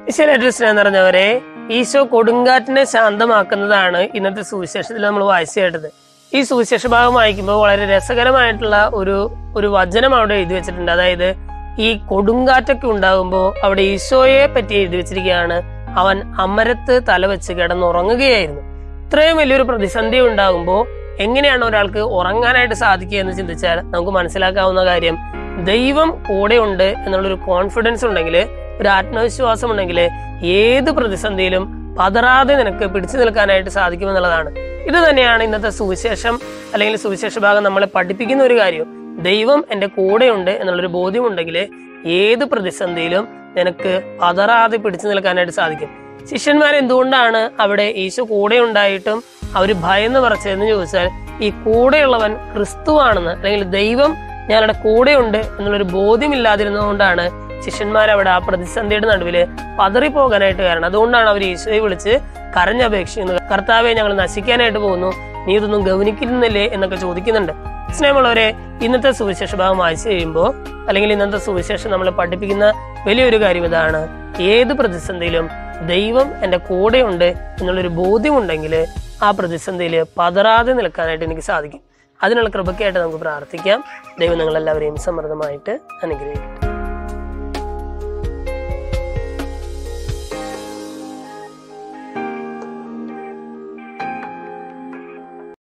ഈശ്വരേറ്റ സ്നേഹം നിറഞ്ഞവരെ ഈശോ കൊടുങ്കാറ്റിനെ ശാന്തമാക്കുന്നതാണ് ഇന്നത്തെ സുവിശേഷത്തിൽ നമ്മൾ വായിച്ചു കേട്ടത് ഈ സുവിശേഷ ഭാഗം വായിക്കുമ്പോൾ വളരെ രസകരമായിട്ടുള്ള ഒരു ഒരു വചനം അവിടെ എഴുതി വെച്ചിട്ടുണ്ട് അതായത് ഈ കൊടുങ്കാറ്റൊക്കെ ഉണ്ടാകുമ്പോൾ അവിടെ ഈശോയെ പറ്റി എഴുതി വെച്ചിരിക്കുകയാണ് അവൻ അമരത്ത് തലവെച്ച് കിടന്നുറങ്ങുകയായിരുന്നു ഇത്രയും വലിയൊരു പ്രതിസന്ധി ഉണ്ടാകുമ്പോൾ എങ്ങനെയാണ് ഒരാൾക്ക് ഉറങ്ങാനായിട്ട് സാധിക്കുക എന്ന് ചിന്തിച്ചാൽ നമുക്ക് മനസ്സിലാക്കാവുന്ന കാര്യം ദൈവം കൂടെയുണ്ട് എന്നുള്ളൊരു കോൺഫിഡൻസ് ഉണ്ടെങ്കിൽ ഒരു ആത്മവിശ്വാസം ഉണ്ടെങ്കിൽ ഏത് പ്രതിസന്ധിയിലും പതറാതെ നിനക്ക് പിടിച്ചു നിൽക്കാനായിട്ട് സാധിക്കുമെന്നുള്ളതാണ് ഇത് തന്നെയാണ് ഇന്നത്തെ സുവിശേഷം അല്ലെങ്കിൽ സുവിശേഷ ഭാഗം നമ്മളെ പഠിപ്പിക്കുന്ന ഒരു കാര്യം ദൈവം എൻ്റെ കൂടെയുണ്ട് എന്നുള്ളൊരു ബോധ്യമുണ്ടെങ്കിൽ ഏത് പ്രതിസന്ധിയിലും നിനക്ക് പതറാതെ പിടിച്ചു നിൽക്കാനായിട്ട് സാധിക്കും ശിഷ്യന്മാർ എന്തുകൊണ്ടാണ് അവിടെ ഈശോ കൂടെ ഉണ്ടായിട്ടും അവർ ഭയന്ന് പറച്ചതെന്ന് ചോദിച്ചാൽ ഈ കൂടെയുള്ളവൻ ക്രിസ്തുവാണെന്ന് അല്ലെങ്കിൽ ദൈവം ഞങ്ങളുടെ കൂടെയുണ്ട് എന്നുള്ളൊരു ബോധ്യമില്ലാതിരുന്നതുകൊണ്ടാണ് ശിഷ്യന്മാർ അവിടെ ആ പ്രതിസന്ധിയുടെ നടുവില് പതറിപ്പോകാനായിട്ട് കാരണം അതുകൊണ്ടാണ് അവർ ഈശോയെ വിളിച്ച് കരഞ്ഞപേക്ഷിക്കുന്നത് കർത്താവെ ഞങ്ങൾ നശിക്കാനായിട്ട് പോകുന്നു നീ ഇതൊന്നും ഗവനിക്കുന്നില്ലേ എന്നൊക്കെ ചോദിക്കുന്നുണ്ട് സ്നേഹമുള്ളവരെ ഇന്നത്തെ സുവിശേഷ ഭാഗം വായിച്ചു കഴിയുമ്പോൾ അല്ലെങ്കിൽ ഇന്നത്തെ സുവിശേഷം നമ്മളെ പഠിപ്പിക്കുന്ന വലിയൊരു കാര്യം ഇതാണ് ഏത് പ്രതിസന്ധിയിലും ദൈവം എൻ്റെ കൂടെയുണ്ട് എന്നുള്ളൊരു ബോധ്യമുണ്ടെങ്കിൽ ആ പ്രതിസന്ധിയിൽ പതറാതെ നിൽക്കാനായിട്ട് എനിക്ക് സാധിക്കും അതിനുള്ള കൃപയ്ക്കായിട്ട് നമുക്ക് പ്രാർത്ഥിക്കാം ദൈവം നിങ്ങളെല്ലാവരെയും സമൃദ്ധമായിട്ട് അനുഗ്രഹിക്കും